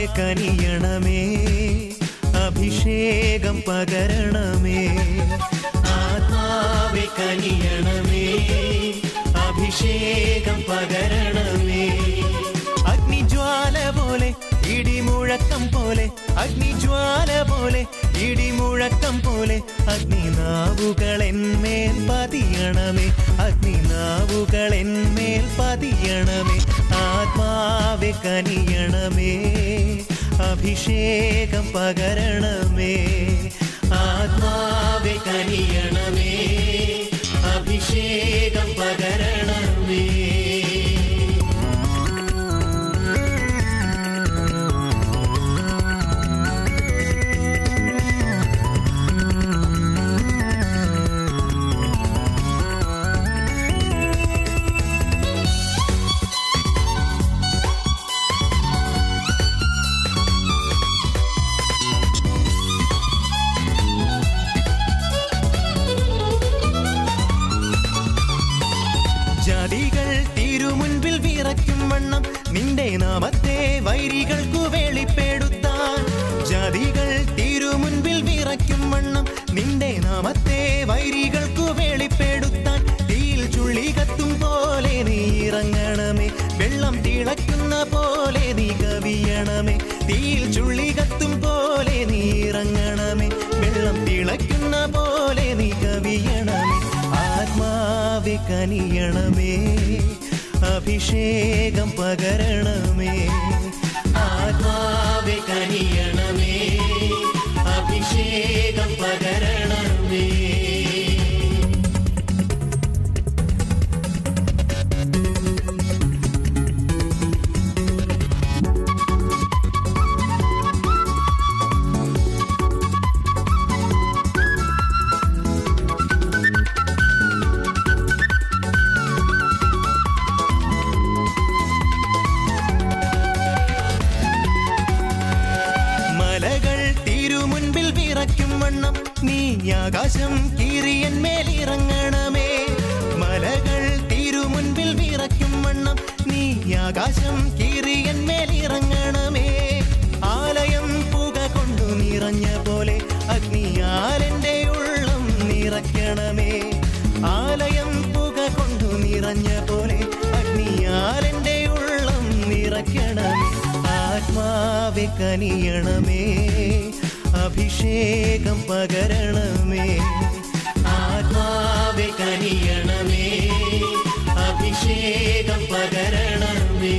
കനിയണമേ അഭിഷേകം പകരണമേ ആത്മാവെ കനിയണമേ അഭിഷേകം പകരണമേ അഗ്നിജ്വാല പോലെ ഇടിമുഴക്കം പോലെ അഗ്നിജ്വാല പോലെ ഇടിമുഴക്കം പോലെ അഗ്നിനാവുകൾ എന്മേൽ പതിയണമേ അഗ്നിനാവുകൾ എന്മേൽ പതിയണമേ ആത്മാവെ കനിയണമേ അഭിഷേകം പകരണമേ ആത്മാവെ കനിയണമേ അഭിഷേകം പകരണമേ ജാതികൾ തിരുമുൻപിൽ വിറയ്ക്കും വണ്ണം നിന്റെ നാമത്തെ വൈരികൾക്കു വെളിപ്പെടുത്താൻ ജാതികൾ തിരുമുൻപിൽ വിറയ്ക്കും വണ്ണം നിന്റെ നാമത്തെ വൈരികൾക്കു വെളിപ്പെടുത്താൻ തീയിൽ ചുള്ളി കത്തും പോലെ നീ ഇറങ്ങണമേ വെള്ളം തിളയ്ക്കുന്ന പോലെ നീ കവിയണമേ തീയിൽ ചുള്ളി കത്തും പോലെ നീ ഇറങ്ങണമേ വെള്ളം തിളയ്ക്കുന്ന പോലെ നീ കവിയണമേ ആത്മാവെ കനിയണമേ അഭിഷേകം പകരണമേ ആത്മാവെ കനിയണമേ അഭിഷേകം പകരണമേ മലകൾ തിരുമുൻപിൽ വിറയ്ക്കും വണ്ണം നീ ആകാശം കീറിയൻ മേലിറങ്ങണമേ മലകൾ തിരുമുൻപിൽ വിറയ്ക്കും വണ്ണം നീ ആകാശം കീറിയൻ മേലിറങ്ങണമേ ആലയം പുക കൊണ്ടു നിറഞ്ഞ പോലെ അഗ്നിയാൽ എൻ്റെ ഉള്ളം നിറയ്ക്കണമേ ആലയം പുക കൊണ്ടു നിറഞ്ഞ പോലെ അഗ്നിയാൽ എൻ്റെ ഉള്ളം നിറയ്ക്കണമേ ആത്മാവെ കനിയണമേ അഭിഷേകം പകരണമേ ആത്മാവെ കനിയണമേ അഭിഷേകം പകരണമേ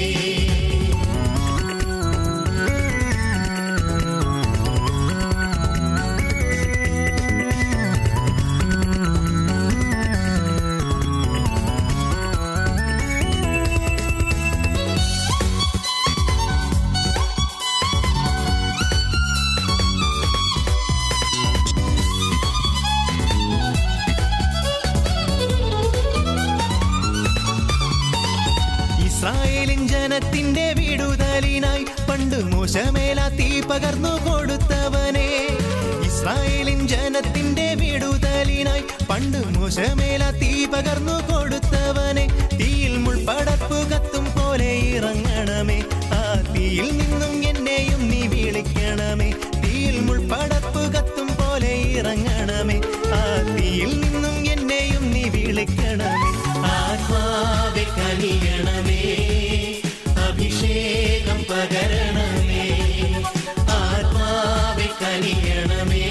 ഇസ്രായേലിൻ ജനത്തിന്റെ വിടുതലിനായി പണ്ട് മോശമേല തീ പകർന്നു കൊടുത്തവനെ ഇസ്രായേലിൻ ജനത്തിന്റെ വിടുതലിനായി പണ്ട് മോശമേല തീ പകർന്നു കൊടുത്തവനെ തീയിൽ മുൾപടപ്പ് കത്തും പോലെ ഇറങ്ങണമേ ആ തീയിൽ നിന്നും എന്നെയും നീ വിളിക്കണമേ തീയിൽ മുൾപടപ്പ് കത്തും പോലെ ഇറങ്ങണമേ ആ തീയിൽ നിന്നും എന്നെയും നീ വിളിക്കണമേ ആത്മാവെ കനിയണമേ അഭിഷേകം പകരണമേ ആത്മാവെ കനിയണമേ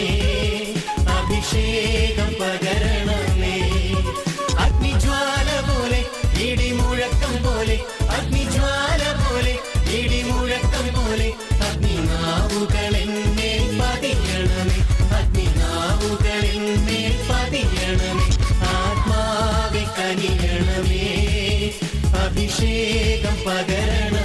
അഭിഷേകം പകരണമേ അഗ്നിജ്വാല പോലെ ഇടിമുഴക്കം പോലെ അഗ്നിജ്വാല പോലെ ഇടിമുഴക്കം പോലെ അഗ്നിനാവുകളെന്മേൽ പതിയണമേ അഗ്നിനാവുകളെന്മേൽ പതിയണമേ ആത്മാവെ കനിയണമേ അഭിഷേകം പകരണമേ